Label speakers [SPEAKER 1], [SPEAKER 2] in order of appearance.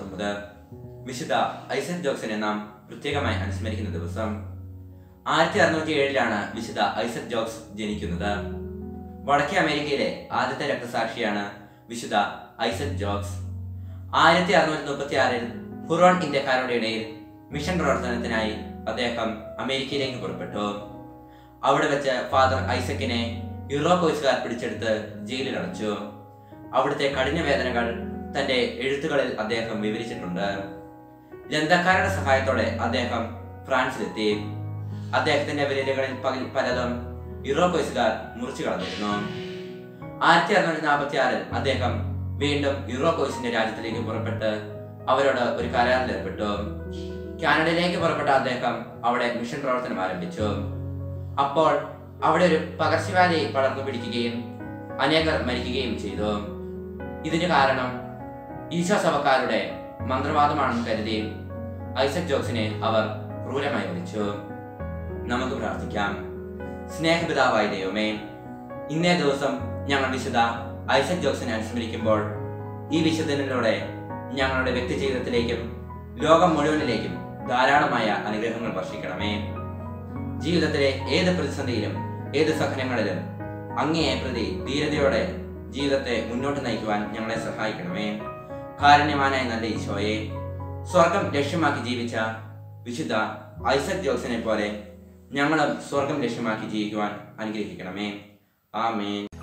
[SPEAKER 1] പത്തൊമ്പത് വിശുദ്ധ ഐസക് ജോക്സനെ നാം പ്രത്യേകമായി അനുസ്മരിക്കുന്ന ദിവസം ആയിരത്തി അറുന്നൂറ്റി ഏഴിലാണ് വിശുദ്ധ ഐസക് ജോക്സ് ജനിക്കുന്നത് വടക്കേ അമേരിക്കയിലെ ആദ്യത്തെ രക്തസാക്ഷിയാണ് വിശുദ്ധ ഐസക് ജോക്സ് ആയിരത്തി അറുന്നൂറ്റി മുപ്പത്തി ആറിൽ ഹുറോൺ ഇന്ത്യക്കാരുടെ ഇടയിൽ മിഷൻ പ്രവർത്തനത്തിനായി അദ്ദേഹം അമേരിക്കയിലേക്ക് പുറപ്പെട്ടു അവിടെ വെച്ച് ഫാദർ ഐസക്കിനെ യൂറോപ്പോസുകാർ പിടിച്ചെടുത്ത് ജയിലിൽ അടച്ചു അവിടുത്തെ കഠിന വേദനകൾ തന്റെ എഴുത്തുകളിൽ അദ്ദേഹം വിവരിച്ചിട്ടുണ്ട് ലന്തക്കാരുടെ സഹായത്തോടെ അദ്ദേഹം ഫ്രാൻസിലെത്തി അദ്ദേഹത്തിന്റെ വിരലുകളിൽ പകൽ പലതും യൂറോപ്പോസുകാർ മുറിച്ചു കളഞ്ഞിരുന്നു ആയിരത്തി അറുന്നൂറ്റി നാൽപ്പത്തി ആറിൽ അദ്ദേഹം വീണ്ടും യൂറോപ്പോസിന്റെ രാജ്യത്തിലേക്ക് പുറപ്പെട്ട് അവരോട് ഒരു കരാറിൽ ഏർപ്പെട്ടു കാനഡയിലേക്ക് പുറപ്പെട്ട അദ്ദേഹം അവിടെ മിഷൻ പ്രവർത്തനം ആരംഭിച്ചു അപ്പോൾ അവിടെ ഒരു പകർച്ചവ്യാധി പടർന്നു പിടിക്കുകയും അനേകർ മരിക്കുകയും ചെയ്തു ഇതിന് കാരണം ഈശോ സഭക്കാരുടെ മന്ത്രവാദമാണെന്ന് കരുതി ഐസക് ജോക്സിനെ അവർ ക്രൂരമായി വിളിച്ചു നമുക്ക് പ്രാർത്ഥിക്കാം സ്നേഹപിതാവായ ദൈവമേ ഇന്നേ ദിവസം ഞങ്ങൾ വിശുദ്ധ ഐസക് ജോക്സിനെ അനുസ്മരിക്കുമ്പോൾ ഈ വിശുദ്ധനിലൂടെ ഞങ്ങളുടെ വ്യക്തി ജീവിതത്തിലേക്കും ലോകം മുഴുവനിലേക്കും ധാരാളമായ അനുഗ്രഹങ്ങൾ വർഷിക്കണമേ ജീവിതത്തിലെ ഏത് പ്രതിസന്ധിയിലും ഏത് സഹനങ്ങളിലും അങ്ങയെ പ്രതി ധീരതയോടെ ജീവിതത്തെ മുന്നോട്ട് നയിക്കുവാൻ ഞങ്ങളെ സഹായിക്കണമേ കാരുണ്യവാനായ നല്ല ഈശോയെ സ്വർഗം ലക്ഷ്യമാക്കി ജീവിച്ച വിശുദ്ധ ഐസക് ജോക്സിനെ പോലെ ഞങ്ങളും സ്വർഗം ലക്ഷ്യമാക്കി ജീവിക്കുവാൻ അനുഗ്രഹിക്കണമേ ആമേൻ